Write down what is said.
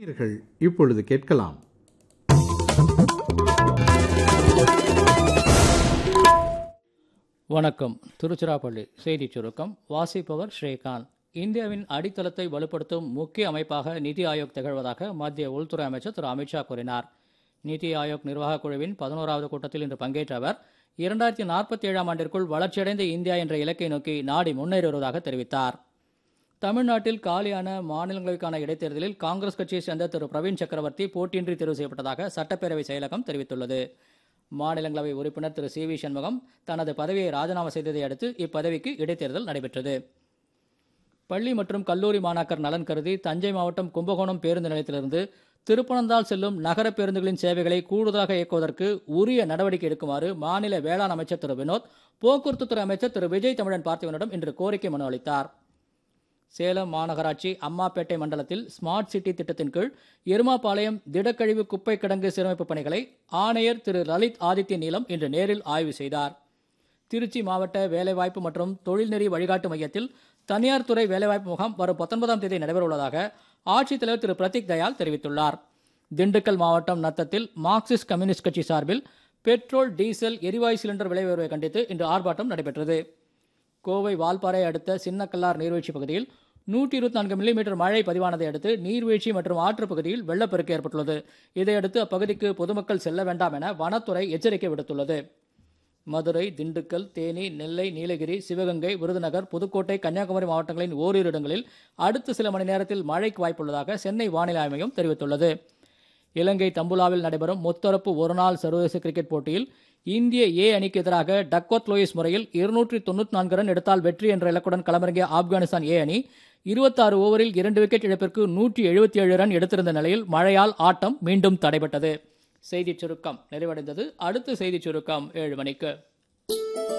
நேயர்கள் இப்பொழுது கேட்கலாம் வணக்கம் திருச்சிராப்பள்ளி செய்திச் சுருக்கம் வாசிப்பவர் ஸ்ரீகாந்த் இந்தியாவின் அடித்தளத்தை வலுப்படுத்தும் முக்கிய அமைப்பாக நிதி ஆயோக் திகழ்வதாக மத்திய உள்துறை அமைச்சர் திரு அமித்ஷா கூறினார் நிதி ஆயோக் நிர்வாகக் குழுவின் பதினோராவது கூட்டத்தில் இன்று பங்கேற்ற அவர் இரண்டாயிரத்தி நாற்பத்தி ஏழாம் ஆண்டிற்குள் வளர்ச்சியடைந்த இந்தியா என்ற இலக்கை நோக்கி நாடு முன்னேறி வருவதாக தெரிவித்தார் தமிழ்நாட்டில் காலியான மாநிலங்களுக்கான இடைத்தேர்தலில் காங்கிரஸ் கட்சியைச் சேர்ந்த திரு பிரவீன் சக்கரவர்த்தி போட்டியின்றி தேர்வு செய்யப்பட்டதாக சட்டப்பேரவை செயலகம் தெரிவித்துள்ளது மாநிலங்களவை உறுப்பினர் திரு சி வி சண்முகம் தனது பதவியை ராஜினாமா செய்ததை அடுத்து இப்பதவிக்கு இடைத்தேர்தல் நடைபெற்றது பள்ளி மற்றும் கல்லூரி மாணாக்கர் நலன் கருதி தஞ்சை மாவட்டம் கும்பகோணம் பேருந்து நிலையத்திலிருந்து திருப்பனந்தாள் செல்லும் நகர பேருந்துகளின் சேவைகளை கூடுதலாக இயக்குவதற்கு உரிய நடவடிக்கை எடுக்குமாறு மாநில வேளாண் அமைச்சர் திரு வினோத் போக்குவரத்துத்துறை அமைச்சர் திரு விஜய் தமிழன் பார்த்திவனிடம் இன்று கோரிக்கை மனு அளித்தார் சேலம் மாநகராட்சி அம்மாப்பேட்டை மண்டலத்தில் ஸ்மார்ட் சிட்டி திட்டத்தின் கீழ் எருமாபாளையம் திடக்கழிவு குப்பை கிடங்கு சீரமைப்பு பணிகளை ஆணையர் திரு லலித் ஆதித்ய நீலம் இன்று நேரில் ஆய்வு செய்தார் திருச்சி மாவட்ட வேலைவாய்ப்பு மற்றும் தொழில்நெறி வழிகாட்டு மையத்தில் தனியார் துறை வேலைவாய்ப்பு முகாம் வரும் பத்தொன்பதாம் தேதி நடைபெறவுள்ளதாக ஆட்சித்தலைவர் திரு பிரதீக் தயாள் தெரிவித்துள்ளார் திண்டுக்கல் மாவட்டம் நத்தத்தில் மார்க்சிஸ்ட் கம்யூனிஸ்ட் கட்சி சார்பில் பெட்ரோல் டீசல் எரிவாயு சிலிண்டர் விலை உயர்வை கண்டித்து இன்று ஆர்ப்பாட்டம் நடைபெற்றது கோவை வால்பாறை அடுத்த சின்னக்கல்லார் நீர்வீழ்ச்சி பகுதியில் நூற்றி இருபத்தி நான்கு மில்லிமீட்டர் மழை பதிவானதை அடுத்து நீர்வீழ்ச்சி மற்றும் ஆற்றுப் பகுதியில் வெள்ளப்பெருக்கு ஏற்பட்டுள்ளது இதையடுத்து அப்பகுதிக்கு பொதுமக்கள் செல்ல வேண்டாம் என வனத்துறை எச்சரிக்கை விடுத்துள்ளது மதுரை திண்டுக்கல் தேனி நெல்லை நீலகிரி சிவகங்கை விருதுநகர் புதுக்கோட்டை கன்னியாகுமரி மாவட்டங்களின் ஓரிரு இடங்களில் அடுத்த சில மணி நேரத்தில் மழைக்கு வாய்ப்புள்ளதாக சென்னை வானிலை ஆய்வு மையம் தெரிவித்துள்ளது இலங்கை தம்புலாவில் நடைபெறும் முத்தரப்பு ஒருநாள் சர்வதேச கிரிக்கெட் போட்டியில் இந்திய ஏ அணிக்கு எதிராக டக்வத் லோயிஸ் முறையில் இருநூற்றி தொண்ணூற்றி நான்கு ரன் எடுத்தால் வெற்றி என்ற இலக்குடன் களமிறங்கிய ஆப்கானிஸ்தான் ஏ அணி இருபத்தாறு ஓவரில் இரண்டு விக்கெட் இழப்பிற்கு நூற்றி எழுபத்தி ஏழு ரன் எடுத்திருந்த நிலையில் மழையால் ஆட்டம் மீண்டும் தடைபட்டது செய்திச் சுருக்கம் நிறைவடைந்தது அடுத்த செய்திச் சுருக்கம் ஏழு மணிக்கு